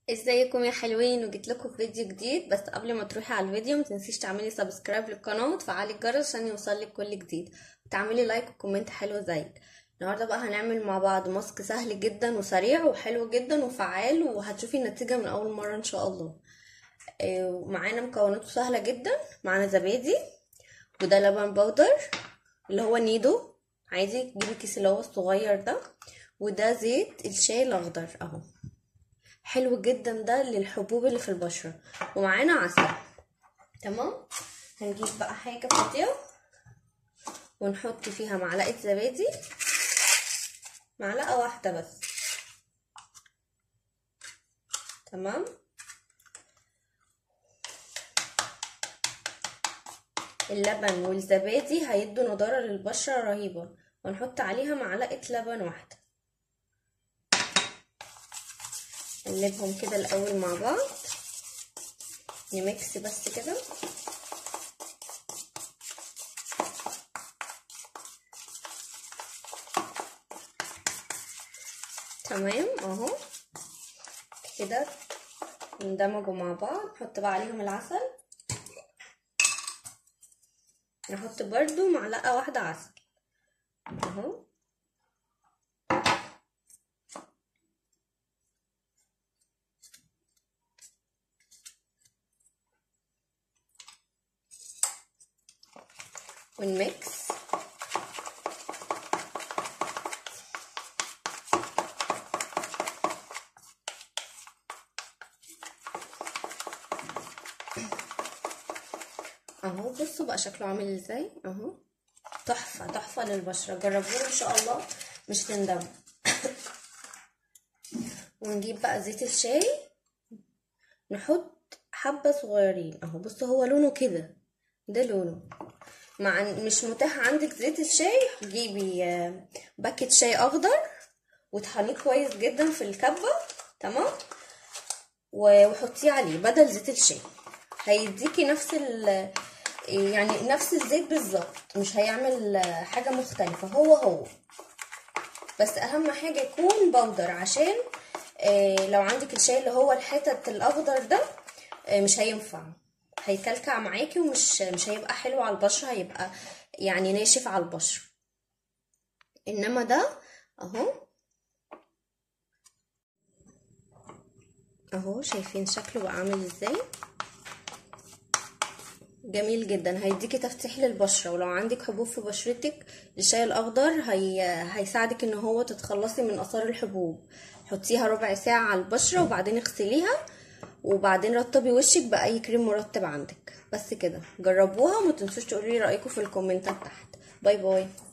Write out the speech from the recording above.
ازيكم يا حلوين وجيت لكم في فيديو جديد بس قبل ما تروحي على الفيديو ما تنسيش تعملي سبسكرايب للقناه وتفعلي الجرس عشان يوصلك كل جديد وتعملي لايك وكومنت حلو زيك النهارده بقى هنعمل مع بعض ماسك سهل جدا وسريع وحلو جدا وفعال وهتشوفي النتيجه من اول مره ان شاء الله آه، معانا مكوناته سهله جدا معانا زبادي وده لبن بودر اللي هو نيدو عادي تجيبي الكيس اللي هو الصغير ده وده زيت الشاي الاخضر اهو حلو جدا ده للحبوب اللي في البشرة ومعانا عسل تمام هنجيب بقى حاجة فاضية ونحط فيها معلقة زبادي معلقة واحدة بس تمام اللبن والزبادي هيدوا نضارة للبشرة رهيبة ونحط عليها معلقة لبن واحدة نقلبهم كده الاول مع بعض نميكس بس كده تمام اهو كده اندمجوا مع بعض نحط بقى عليهم العسل نحط برضو معلقه واحده عسل اهو ونميكس اهو بصوا بقى شكله عامل ازاي اهو تحفه تحفه للبشره جربوه ان شاء الله مش تندموا ونجيب بقى زيت الشاي نحط حبه صغيرين اهو بصوا هو لونه كده ده لونه مع مش متاح عندك زيت الشاي جيبي باكت شاي اخضر وطحنيه كويس جدا في الكبه تمام وحطيه عليه بدل زيت الشاي هيديكي نفس ال يعني نفس الزيت بالظبط مش هيعمل حاجه مختلفه هو هو بس اهم حاجه يكون بودر عشان لو عندك الشاي اللي هو الحتت الاخضر ده مش هينفع هيكلكع معاكي ومش مش هيبقى حلو على البشره هيبقى يعني ناشف على البشره انما ده اهو اهو شايفين شكله بقى عامل ازاي جميل جدا هيديكي تفتيح للبشره ولو عندك حبوب في بشرتك الشاي الاخضر هي... هيساعدك ان هو تتخلصي من اثار الحبوب حطيها ربع ساعه على البشره وبعدين اغسليها وبعدين رطبي وشك باي كريم مرطب عندك بس كده جربوها وما تنسوش تقولي رايكم في الكومنتات تحت باي باي